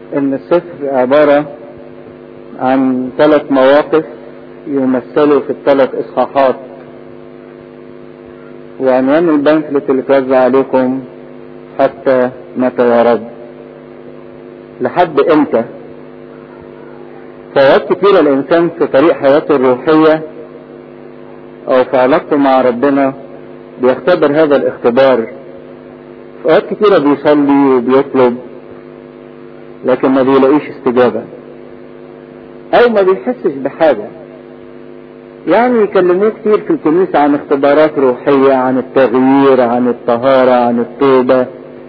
ان السفر عبارة عن ثلاث مواقف يمثلوا في الثلاث اصحاحات وعنوان البنفلت اللي توزع عليكم حتى متى يا رب لحد امتى فوقت كتير الانسان في طريق حياته الروحية او في علاقته مع ربنا بيختبر هذا الاختبار في اوقات كتيرة بيصلي وبيطلب لكن ما بيلاقيش استجابة او ما بيحسش بحاجة يعني يكلموه كتير في الكنيسة عن اختبارات روحية عن التغيير عن الطهارة عن التوبة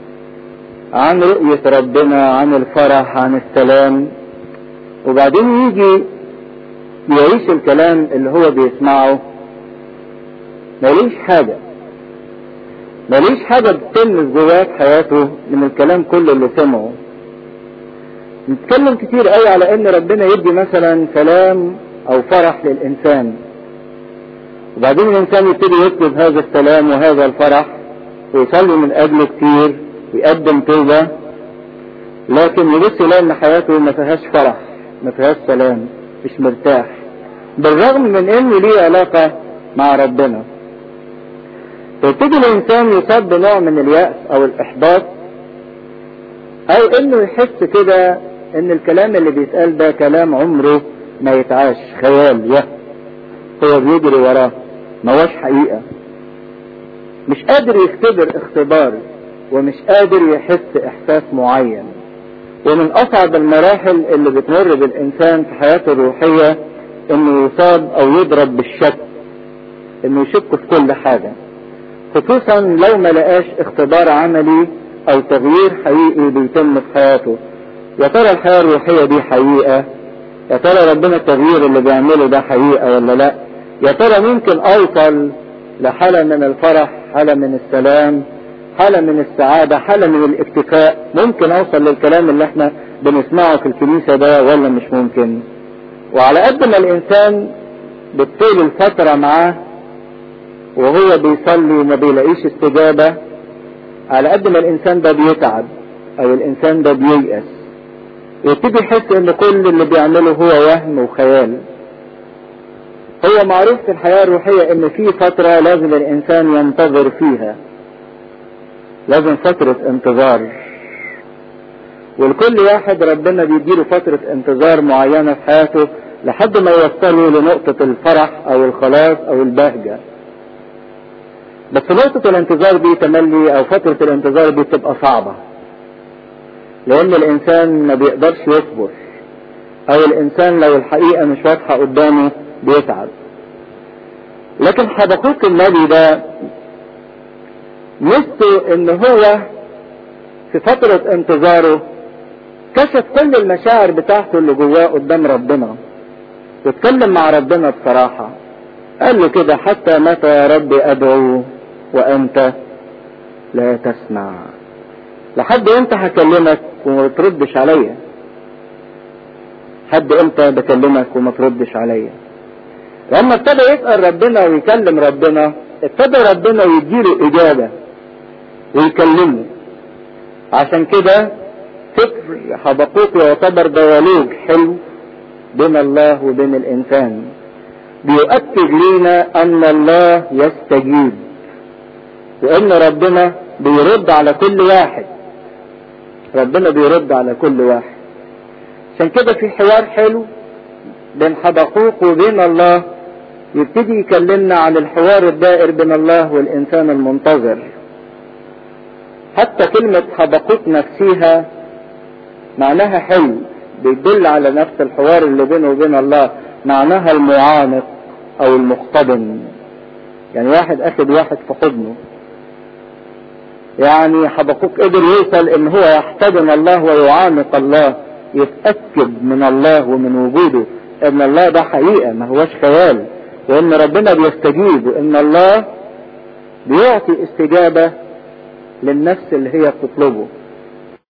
عن رؤية ربنا عن الفرح عن السلام وبعدين يجي يعيش الكلام اللي هو بيسمعه ماليش حاجة ماليش حاجة بتلمس جواه في حياته من الكلام كله اللي سمعه نتكلم كتير قوي على ان ربنا يدي مثلا سلام او فرح للانسان وبعدين الانسان يبتدي يطلب هذا السلام وهذا الفرح ويصلي من اجله كتير ويقدم توبة لكن يبص يلاقي ان حياته ما فيهاش فرح ما فيهاش سلام مش مرتاح بالرغم من انه ليه علاقة مع ربنا فيبتدي الانسان يصاب بنوع من اليأس او الاحباط او انه يحس كده ان الكلام اللي بيتقال ده كلام عمره ما يتعاش خيال وهم هو بيجري وراه ما هوش حقيقة مش قادر يختبر اختبار ومش قادر يحس احساس معين ومن اصعب المراحل اللي بتمر بالانسان في حياته الروحية انه يصاب او يضرب بالشك انه يشك في كل حاجة خصوصا لو ما لقاش اختبار عملي او تغيير حقيقي بيتم في حياته يا ترى الحياة الروحية دي حقيقة يا ترى ربنا التغيير اللي بيعمله ده حقيقة ولا لا يا ترى ممكن اوصل لحالة من الفرح حالة من السلام حالة من السعادة حالة من الاكتفاء ممكن اوصل للكلام اللي احنا بنسمعه في الكنيسة ده ولا مش ممكن وعلى قد ما الانسان بتطول الفترة معاه وهو بيصلي وما بيلاقيش استجابة على قد ما الانسان ده بيتعب او الانسان ده بييأس ويبتدي يحس ان كل اللي بيعمله هو وهم وخيال هو معروف في الحياة الروحية ان في فترة لازم الانسان ينتظر فيها لازم فترة انتظار والكل واحد ربنا بيديله فترة انتظار معينة في حياته لحد ما يوصله لنقطة الفرح او الخلاص او البهجة بس نقطة الانتظار دي تملي او فترة الانتظار دي بتبقى صعبة لان الانسان ما بيقدرش يصبر او الانسان لو الحقيقة مش واضحة قدامه بيتعب لكن حبقوق النبي ده ميزته ان هو في فترة انتظاره كشف كل المشاعر بتاعته اللي جواه قدام ربنا واتكلم مع ربنا بصراحة قال له كده حتى متى يا رب ادعو وانت لا تسمع لحد امتى هكلمك وما تردش عليا حد امتى بكلمك وما تردش عليا لما ابتدى يسأل ربنا ويكلم ربنا ابتدى ربنا يديله اجابة ويكلمه عشان كده فكر حبقوق يعتبر ديالوج حلو بين الله وبين الانسان بيؤكد لينا ان الله يستجيب وان ربنا بيرد على كل واحد ربنا بيرد على كل واحد عشان كده في حوار حلو بين حبقوق وبين الله يبتدي يكلمنا عن الحوار الدائر بين الله والإنسان المنتظر حتى كلمة حبقوق نفسها معناها حلو بيدل على نفس الحوار اللي بينه وبين الله معناها المعانق او المحتضن يعني واحد اخد واحد في حضنه يعني حبقوق قدر يوصل ان هو يحتضن الله ويعانق الله يتأكد من الله ومن وجوده ان الله ده حقيقة ما هوش خيال وان ربنا بيستجيب وان الله بيعطي استجابة للنفس اللي هي بتطلبه